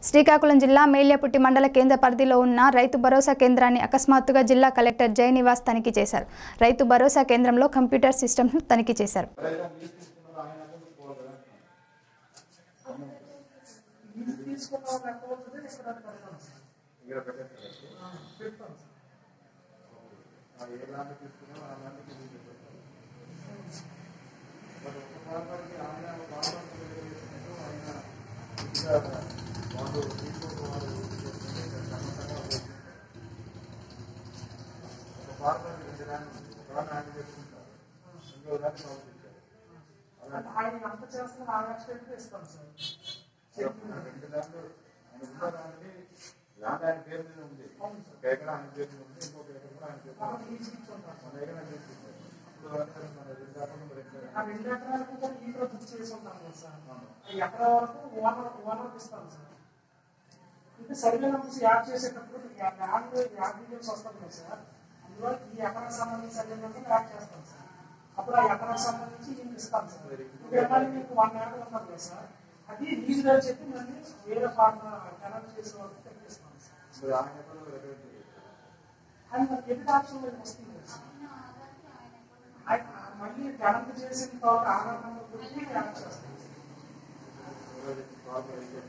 శ్రీకాకుళం జిల్లా మేల్యపుట్టి మండల కేంద్ర పరిధిలో ఉన్న రైతు భరోసా కేంద్రాన్ని అకస్మాత్తుగా జిల్లా కలెక్టర్ జయనివాస్ తనిఖీ చేశారు రైతు భరోసా కేంద్రంలో కంప్యూటర్ సిస్టమ్ను తనిఖీ చేశారు ఇది తీసుకున్న వాళ్ళు ఎంత అవుతుంది ఇక్కడ అది పెడతాం సార్. ఇక్కడ పెట్టేస్తారు ఆ, పెడతాం సార్. ఏ లాంటి తీసుకున్నా ఆ లాంటి తీసుకుంటారు బట్ ఒక ఫార్మర్కి ఆయన ఒక ఫార్మర్ చేసుకుంటూ ఆయన ఇంకా వాళ్ళు తీసుకుంటూ వాళ్ళు చేసుకుంటే క్రమశంగా పోతుంది. ఒక ఫార్మర్ రెండు ల్యాండ్ ఒక ల్యాండ్ ఆయన చేసుకుంటారు ఇంకో ల్యాండ్ వాళ్ళు చేశారు అంటే ఆయన ఎంత చేస్తున్నా ఆ ఎక్స్టెంట్ ఇస్తాం సార్ రెండు ల్యాండ్ ఆయన ఉన్న ల్యాండ్ ల్యాండ్ ఆయన పేరు మీద ఉంది అవును సార్. ఒక ఎకరా ఆయన పేరు మీద ఉంది ఇంకొక ఎకరా కూడా ఆయన పేరు మీద మనం ఉంది. తీసుకుంటాం మన ఎకరా తీసుకుంటారు ఇప్పుడు వరకు మన రెండు కాకుండా మరి రెండు ఆ రెండు ఎకరాలకు కూడా ఈ రోజు బుక్ చేసి ఉంటాం కదా సార్ అవును. ఆ ఎకరా వరకు ఓనర్ ఓనర్ ఇస్తాం సార్ అంటే సర్వే నంబర్స్ యాడ్ చేసేటప్పుడు ల్యాండ్ యాడ్ డీటెయిల్స్ వస్తాం కదా సార్ అందులో ఈ ఎకరాకు సంబంధించి సర్వే నెంబర్ యాడ్ చేస్తాం సార్ అప్పుడు ఆ ఎకరాకు సంబంధించి ఈయనకి ఇస్తాం సార్ ఇప్పుడు మళ్ళీ మీకు వన్ ఎకర్ ఉన్నది కదా సార్ అది లీజ్ రేట్ చెప్పి మళ్ళీ వేరే ఫార్మర్ కనెక్ట్ చేసిన వాళ్ళకి తగ్గిస్తాం సార్ ఇప్పుడు ఆయన ఎకరాలు రికమెండ్ చేస్తారు అది మనకి ఎడిట్ ఆప్షన్ మనకి వస్తుంది కదా సార్ ఆయన మళ్ళీ గణన చేసిన తర్వాత ఆధార్ నెంబర్ పెట్టి యాడ్ చేస్తాం సార్. ఎవరైతే ఫార్మర్ అయితే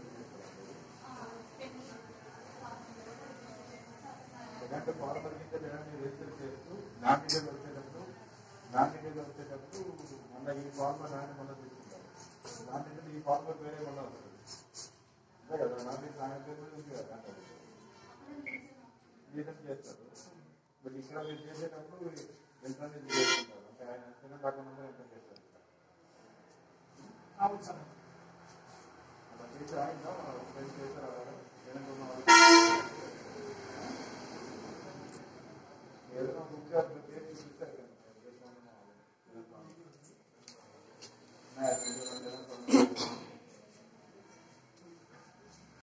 ఎందుకంటే ఫార్మర్ కింద ల్యాండ్ రిజిస్టర్ చేస్తూ ల్యాండ్ డీటెయిల్ వచ్చేటప్పుడు ల్యాండ్ డీటెయిల్ వచ్చేటప్పుడు మళ్ళీ ఈ ఫార్మర్ ల్యాండ్ మళ్ళీ తీసుకుంటారు ల్యాండ్ డీటెయిల్ ఈ ఫార్మర్ వేరే మళ్ళీ వస్తుంది అంతే కదా ల్యాండ్ డీటెయిల్ ఆయన పేరు మీద ఉంది కదా ల్యాండ్ డీటెయిల్ చేస్తారు బట్ ఇక్కడ మీరు చేసేటప్పుడు ఎంట్రన్స్ చేసుకుంటారు అంటే ఆయన సెకండ్ అకౌంట్ ఎంటర్ చేస్తారు అవును సార్ అలా చేసి ఆయన ఫ్రెండ్స్ చేశారు అలాగా వెనకున్న వాళ్ళు ఏదైనా ముఖ్య పేరు చూపిస్తారు కదా